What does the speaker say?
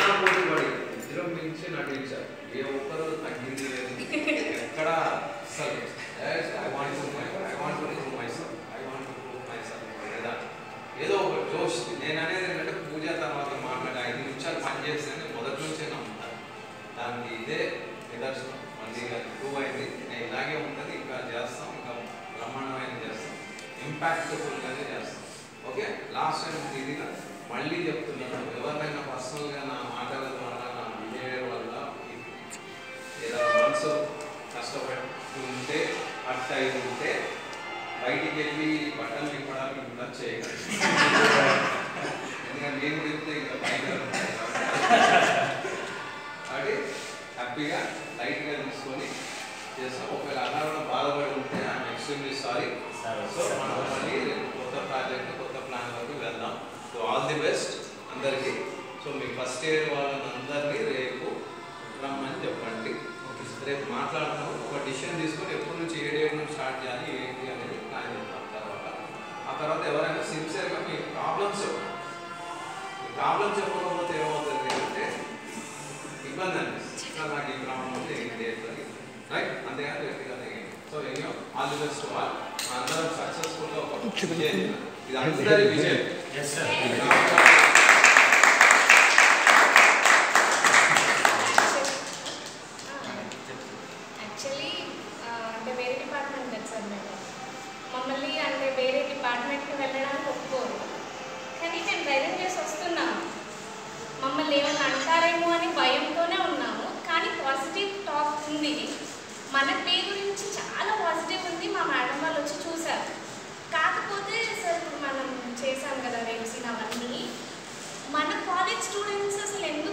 ఇద్దరు పోటీ పడి ఇద్దరం మించి నటించారు ఏ ఒక్కరు తగ్గింది లేదు ఎక్కడ అసలు I want to I want to prove myself I want to prove myself లేదా ఏదో ఒక జోష్ నేను అనేది ఏంటంటే పూజ తర్వాత మాట్లాడి ఐదు నిమిషాలు పని చేస్తే మొదటి నుంచే నమ్ముతాను దానికి ఇదే నిదర్శనం మళ్ళీ ప్రూవ్ అయింది నేను ఇలాగే ఉంటుంది ఇంకా చేస్తాం ఇంకా బ్రహ్మాండమైన చేస్తాం ఇంపాక్ట్ఫుల్గానే చేస్తాం ఓకే లాస్ట్ టైం ఇదిగా మళ్ళీ చెప్తున్నాను ఎవరినైనా పర్సనల్గా నా మాటల ద్వారా నా బిహేవియర్ వల్ల ఏదైనా మనసు కష్టపడుతుంటే హర్ట్ అయి ఉంటే బయటికి వెళ్ళి బట్టలు నింపడానికి కూడా చేయగలరు ఎందుకంటే నేను చెప్తే ఇంకా బయట ఉంటాయి కాబట్టి హ్యాపీగా లైట్గా తీసుకొని చేస్తాం ఒకవేళ అలా కూడా బాధపడి ఉంటే ఐఎమ్ ఎక్స్ట్రీమ్లీ సారీ సో మనం మళ్ళీ రేపు కొత్త ప్రాజెక్ట్ కొత్త ప్లాన్ వరకు వెళ్దాం సో ఆల్ ది బెస్ట్ అందరికీ సో మీ ఫస్ట్ ఇయర్ వాళ్ళని అందరినీ రేపు రమ్మని చెప్పండి రేపు మాట్లాడతాము ఒక డిసిషన్ తీసుకొని ఎప్పటి నుంచి ఏ డేట్ నుంచి స్టార్ట్ చేయాలి ఏంటి అనేది ప్లాన్ చేద్దాం తర్వాత ఆ తర్వాత ఎవరైనా సిన్సియర్గా మీ ప్రాబ్లమ్స్ మీ ప్రాబ్లమ్స్ చెప్పకపోతే ఏమవుతుంది అంటే ఇబ్బంది అనిపిస్తుంది సార్ నాకు ఈ ప్రాబ్లం ఉంది ఏంటి ఏంటి రైట్ అంతేగాని వ్యక్తిగత సో ఎనియో ఆల్ ది బెస్ట్ ఆల్ అందరం సక్సెస్ఫుల్గా ఒక విజయం ఇది అందరి విజయం ఎస్ సార్ యాక్చువల్లీ అంటే వేరే డిపార్ట్మెంట్ కదా సార్ మేము మమ్మల్ని అంటే వేరే డిపార్ట్మెంట్కి వెళ్ళడానికి ఒప్పుకోరు కానీ మేము ధైర్యం చేసి వస్తున్నాము మమ్మల్ని ఏమైనా అంటారేమో అని భయంతోనే ఉన్నాము కానీ పాజిటివ్ టాక్ ఉంది మన పే గురించి చాలా పాజిటివ్ ఉంది మా మేడం వాళ్ళు వచ్చి చూశారు కాకపోతే సార్ ఇప్పుడు మనం చేసాం కదా రేపు అవన్నీ మన కాలేజ్ స్టూడెంట్స్ అసలు ఎందుకు